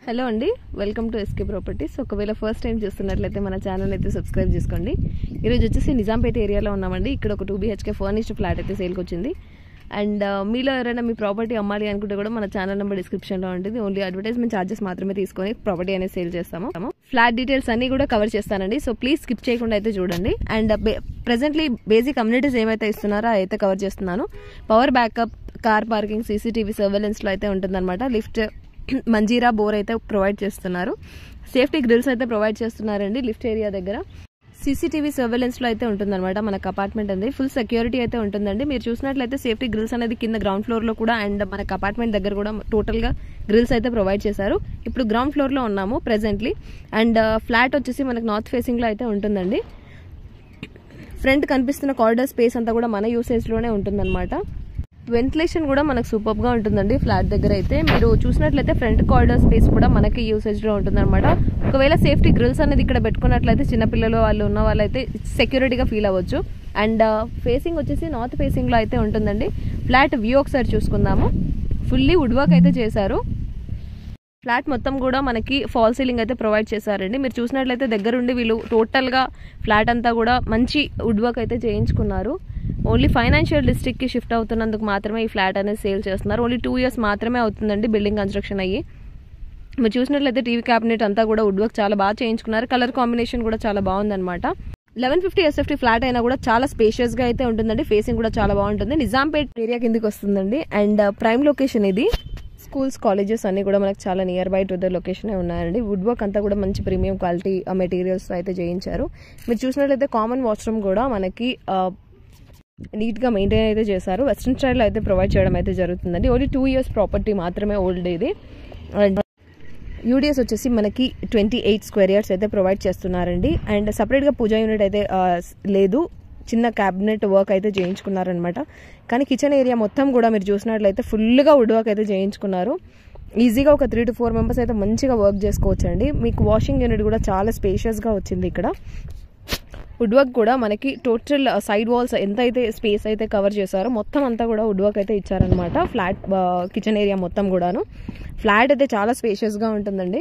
hello అండి welcome to SK properties ఒకవేళ first time చూస్తున్నట్లయితే మన ఛానల్ అయితే సబ్స్క్రైబ్ చేసుకోండి ఈరోజు వచ్చేసి నిజాంపేట ఏరియాలో ఉన్నామండి ఇక్కడ ఒక టూ బీహెచ్కే ఫర్నిష్డ్ ఫ్లాట్ అయితే సేల్కి వచ్చింది అండ్ మీలో ఎవరైనా మీ ప్రాపర్టీ అమ్మాలి అనుకుంటే కూడా మన ఛానల్ నెంబర్ డిస్క్రిప్షన్లో ఉంటుంది ఓన్లీ అడ్వర్టైజ్మెంట్ ఛార్జెస్ మాత్రమే తీసుకొని ప్రాపర్టీ అనేది సేల్ చేస్తాము ఫ్లాట్ డీటెయిల్స్ అన్ని కూడా కవర్ చేస్తానండి సో ప్లీజ్ స్కిప్ చేయకుండా అయితే చూడండి అండ్ ప్రెసెంట్లీ బేసిక్ కమ్యూనిటీస్ ఏమైతే ఇస్తున్నారో అయితే కవర్ చేస్తున్నాను power backup car parking CCTV సర్వేలెన్స్లో అయితే ఉంటుందన్నమాట లిఫ్ట్ మంజీరా బోర్ అయితే ప్రొవైడ్ చేస్తున్నారు సేఫ్టీ గ్రిల్స్ అయితే ప్రొవైడ్ చేస్తున్నారండి లిఫ్ట్ ఏరియా దగ్గర సీసీటీవీ సర్వేలెన్స్ లో అయితే ఉంటుందన్నమాట మనకు అపార్ట్మెంట్ అనేది ఫుల్ సెక్యూరిటీ అయితే ఉంటుందండి మీరు చూసినట్లయితే సేఫ్టీ గ్రిల్స్ అనేది కింద గ్రౌండ్ ఫ్లోర్ లో కూడా అండ్ మనకు అపార్ట్మెంట్ దగ్గర కూడా టోటల్ గా గ్రిల్స్ అయితే ప్రొవైడ్ చేశారు ఇప్పుడు గ్రౌండ్ ఫ్లోర్ లో ఉన్నాము ప్రెసెంట్లీ అండ్ ఫ్లాట్ వచ్చేసి మనకు నార్త్ ఫేసింగ్ లో అయితే ఉంటుందండి ఫ్రంట్ కనిపిస్తున్న కారిడార్ స్పేస్ అంతా కూడా మన యూసేజ్ లోనే ఉంటుందన్నమాట వెంటిలేషన్ కూడా మనకు సూపర్ గా ఉంటుందండి ఫ్లాట్ దగ్గర అయితే మీరు చూసినట్లయితే ఫ్రంట్ కారిడార్ స్పేస్ కూడా మనకి యూసేజ్ లో ఉంటుందన్నమాట ఒకవేళ సేఫ్టీ గ్రిల్స్ అనేది ఇక్కడ పెట్టుకున్నట్లయితే చిన్నపిల్లలు వాళ్ళు ఉన్న వాళ్ళైతే సెక్యూరిటీగా ఫీల్ అవ్వచ్చు అండ్ ఫేసింగ్ వచ్చేసి నార్త్ ఫేసింగ్ లో అయితే ఉంటుందండి ఫ్లాట్ వ్యూ ఒకసారి చూసుకుందాము ఫుల్లీ వుడ్ వర్క్ అయితే చేశారు ఫ్లాట్ మొత్తం కూడా మనకి ఫాల్ సీలింగ్ అయితే ప్రొవైడ్ చేశారండి మీరు చూసినట్లయితే దగ్గరుండి వీళ్ళు టోటల్గా ఫ్లాట్ అంతా కూడా మంచి వుడ్ వర్క్ అయితే చేయించుకున్నారు ఓన్లీ ఫైనాన్షియల్ డిస్ట్రిక్ట్కి షిఫ్ట్ అవుతున్నందుకు మాత్రమే ఈ ఫ్లాట్ అనేది సేల్ చేస్తున్నారు ఓన్లీ టూ ఇయర్స్ మాత్రమే అవుతుందండి బిల్డింగ్ కన్స్ట్రక్షన్ అయ్యి మీరు చూసినట్లయితే టీవీ క్యాబినెట్ అంతా కూడా వుడ్ వర్క్ చాలా బాగా చేయించుకున్నారు కలర్ కాంబినేషన్ కూడా చాలా బాగుందన్నమాట లెవెన్ ఫిఫ్టీ ఎస్ఎఫ్టీ ఫ్లాట్ అయినా కూడా చాలా స్పేషియస్ గా అయితే ఉంటుందండి ఫేసింగ్ కూడా చాలా బాగుంటుంది నిజాంపేట్ ఏరియా కిందకి వస్తుందండి అండ్ ప్రైమ్ లొకేషన్ ఇది స్కూల్స్ కాలేజెస్ అన్ని కూడా మనకు చాలా near by to the location ఉన్నాయండి వుడ్ వర్క్ అంతా కూడా మంచి ప్రీమియం క్వాలిటీ మెటీరియల్స్ అయితే చేయించారు మీరు చూసినట్లయితే కామన్ వాష్రూమ్ కూడా మనకి నీట్ గా మెయింటైన్ అయితే చేశారు వెస్ట్రన్ స్టైల్ అయితే ప్రొవైడ్ చేయడం అయితే జరుగుతుందండి ఓన్లీ టూ ఇయర్స్ ప్రాపర్టీ మాత్రమే ఓల్డ్ ఇది అండ్ యూడిఎస్ వచ్చేసి మనకి ట్వంటీ ఎయిట్ స్క్వేర్ ఇయర్స్ అయితే ప్రొవైడ్ చేస్తున్నారండి అండ్ సపరేట్గా పూజా యూనిట్ అయితే లేదు చిన్న క్యాబినెట్ వర్క్ అయితే చేయించుకున్నారనమాట కానీ కిచెన్ ఏరియా మొత్తం కూడా మీరు చూసినట్లయితే ఫుల్గా వుడ్ వర్క్ అయితే చేయించుకున్నారు ఈజీగా ఒక త్రీ టు ఫోర్ మెంబర్స్ అయితే మంచిగా వర్క్ చేసుకోవచ్చండి మీకు వాషింగ్ యూనిట్ కూడా చాలా స్పేషియస్గా వచ్చింది ఇక్కడ వుడ్ వర్క్ కూడా మనకి టోటల్ సైడ్ వాల్స్ ఎంత అయితే స్పేస్ అయితే కవర్ చేశారో మొత్తం అంతా కూడా వుడ్ వర్క్ అయితే ఇచ్చారనమాట ఫ్లాట్ కిచెన్ ఏరియా మొత్తం కూడాను ఫ్లాట్ అయితే చాలా స్పేషియస్గా ఉంటుందండి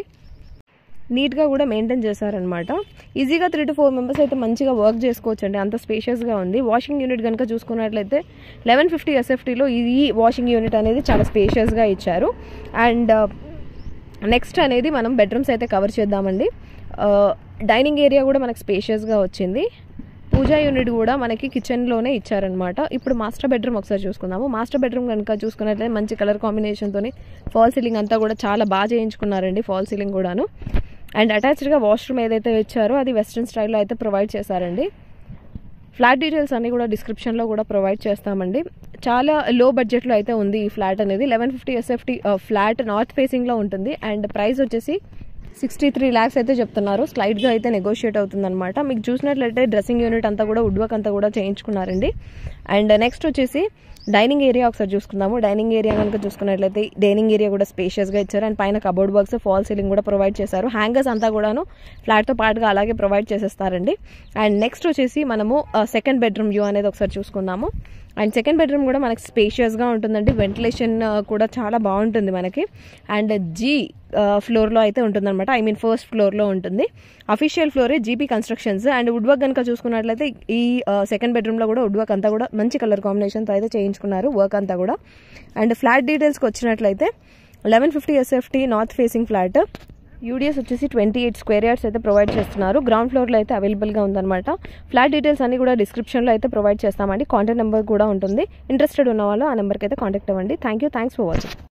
నీట్గా కూడా మెయింటైన్ చేశారనమాట ఈజీగా త్రీ టు ఫోర్ మెంబర్స్ అయితే మంచిగా వర్క్ చేసుకోవచ్చండి అంత స్పేషియస్గా ఉంది వాషింగ్ యూనిట్ కనుక చూసుకున్నట్లయితే లెవెన్ ఫిఫ్టీ ఎస్ఎఫ్టీలో ఈ వాషింగ్ యూనిట్ అనేది చాలా స్పేషియస్గా ఇచ్చారు అండ్ నెక్స్ట్ అనేది మనం బెడ్రూమ్స్ అయితే కవర్ చేద్దామండి డైనింగ్ ఏరియా కూడా మనకు స్పేషియస్గా వచ్చింది పూజా యూనిట్ కూడా మనకి కిచెన్లోనే ఇచ్చారనమాట ఇప్పుడు మాస్టర్ బెడ్రూమ్ ఒకసారి చూసుకుందాము మాస్టర్ బెడ్రూమ్ కనుక చూసుకున్నట్లయితే మంచి కలర్ కాంబినేషన్తో ఫాల్ సీలింగ్ అంతా కూడా చాలా బాగా చేయించుకున్నారండి ఫాల్ సీలింగ్ కూడాను అండ్ అటాచ్డ్గా వాష్రూమ్ ఏదైతే ఇచ్చారో అది వెస్ట్రన్ స్టైల్లో అయితే ప్రొవైడ్ చేశారండి ఫ్లాట్ డీటెయిల్స్ అన్ని కూడా డిస్క్రిప్షన్లో కూడా ప్రొవైడ్ చేస్తామండి చాలా లో బడ్జెట్లో అయితే ఉంది ఈ ఫ్లాట్ అనేది eleven fifty SFT flat north ఫేసింగ్లో ఉంటుంది అండ్ ప్రైస్ వచ్చేసి సిక్స్టీ త్రీ ల్యాక్స్ అయితే చెప్తున్నారు స్లైడ్గా అయితే నెగోషియేట్ అవుతుందన్నమాట మీకు చూసినట్లయితే డ్రెస్సింగ్ యూనిట్ అంతా కూడా వుడ్ వర్క్ అంతా కూడా చేయించుకున్నారండి అండ్ నెక్స్ట్ వచ్చేసి డైనింగ్ ఏరియా ఒకసారి చూసుకుందాము డైనింగ్ ఏరియా కనుక చూసుకున్నట్లయితే డైనింగ్ ఏరియా కూడా స్పేషియస్గా ఇచ్చారు అండ్ పైన కబోర్డ్ వర్క్స్ ఫాల్ సీలింగ్ కూడా ప్రొవైడ్ చేశారు హ్యాంగర్స్ అంతా కూడాను ఫ్లాట్తో పాటుగా అలాగే ప్రొవైడ్ చేసేస్తారండి అండ్ నెక్స్ట్ వచ్చేసి మనము సెకండ్ బెడ్రూమ్ వ్యూ అనేది ఒకసారి చూసుకుందాము అండ్ సెకండ్ బెడ్రూమ్ కూడా మనకి స్పేషియస్గా ఉంటుందండి వెంటిలేషన్ కూడా చాలా బాగుంటుంది మనకి అండ్ జీ ఫ్లోర్లో అయితే ఉంటుందన్నమాట ఐ మీన్ ఫస్ట్ ఫ్లోర్లో ఉంటుంది అఫీషియల్ ఫ్లోరే GP constructions and wood work కనుక చూసుకున్నట్లయితే ఈ సెకండ్ బెడ్రూమ్లో కూడా వుడ్ వర్క్ అంతా కూడా మంచి కలర్ కాంబినేషన్తో అయితే చేయించుకున్నారు వర్క్ అంతా కూడా అండ్ ఫ్లాట్ డీటెయిల్స్కి వచ్చినట్లయితే eleven fifty SFT north facing flat UDS వచ్చేసి ట్వంటీ ఎయిట్ స్క్వేర్ యార్డ్స్ అయితే ప్రొవైడ్ చేస్తున్నారు గ్రౌండ్ ఫ్లోర్లో అయితే అవైలబుల్గా ఉందన్నమాట ఫ్లాట్ డీటెయిల్స్ అన్ని కూడా డిస్క్రిప్షన్లో అయితే ప్రొవైడ్ చేస్తామండి కాంటాక్ట్ నెంబర్ కూడా ఉంటుంది ఇంట్రెస్టెడ్ ఉన్న వాళ్ళు ఆ నెంబర్కి అయితే కాంటాక్ట్ అవ్వండి thank you thanks for watching